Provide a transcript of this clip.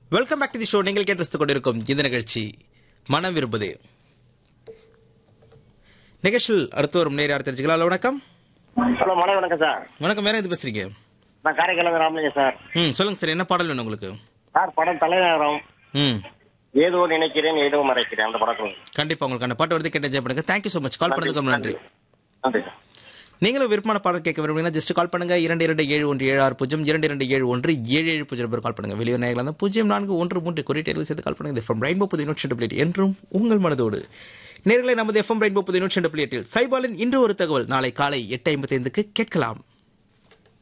welcome back to the show நீங்கள் கேட்டு கொண்டிருக்கும் இந்த நிகழ்ச்சி மனம் விரும்புது நிகழ்ச்சியில் அடுத்து வரும் நேர தெரிஞ்சுக்கலாம் ஹலோ வணக்கம் ஹலோ மலை வணக்கம் சார் வணக்கம் வேற எது பேசுறீங்க நான் காரைக்கால் ராமலிங்க சார் ம் சொல்லுங்க சார் என்ன பாடல் வேணும் உங்களுக்கு சார் படம் தலைநகரம் ம் ஏதோ நினைக்கிறேன் ஏதோ மறைக்கிறேன் அந்த படத்தில் கண்டிப்பா உங்களுக்கு அந்த பாட்டு வருது கேட்டு என்ஜாய் பண்ணுங்க தேங்க்யூ ஸோ மச் கால் பண்ணதுக்கு ரொம்ப நன்றி நன்றி சார் நீங்களும் விருப்பமான பாடல் கேட்க விரும்புறீங்கன்னா ஜஸ்ட் கால் பண்ணுங்க இரண்டு இரண்டு ஏழு ஒன்று ஏழு ஆறு பூஜ்ஜியம் இரண்டு இரண்டு ஏழு ஒன்று ஏழு ஏழு பூஜ்ஜியம் பேர் கால் பண்ணுங்க வெளியே நேரில் இருந்தால் பூஜ்ஜியம் நான்கு ஒன்று மூன்று குறியீட்டில் சேர்த்து கால் பண்ணுங்க ஃப்ரம் ரெயின்போ புது நூற்றி பிளேட் என்றும் உங்கள் மனதோடு நேர்களை நமது எஃப்எம் ரெயின்போ புது நூற்றி பிளேட்டில் சைபாலின் இன்று ஒரு தகவல் நாளை காலை எட்டு ஐம்பத்தைந்துக்கு கேட்கலாம்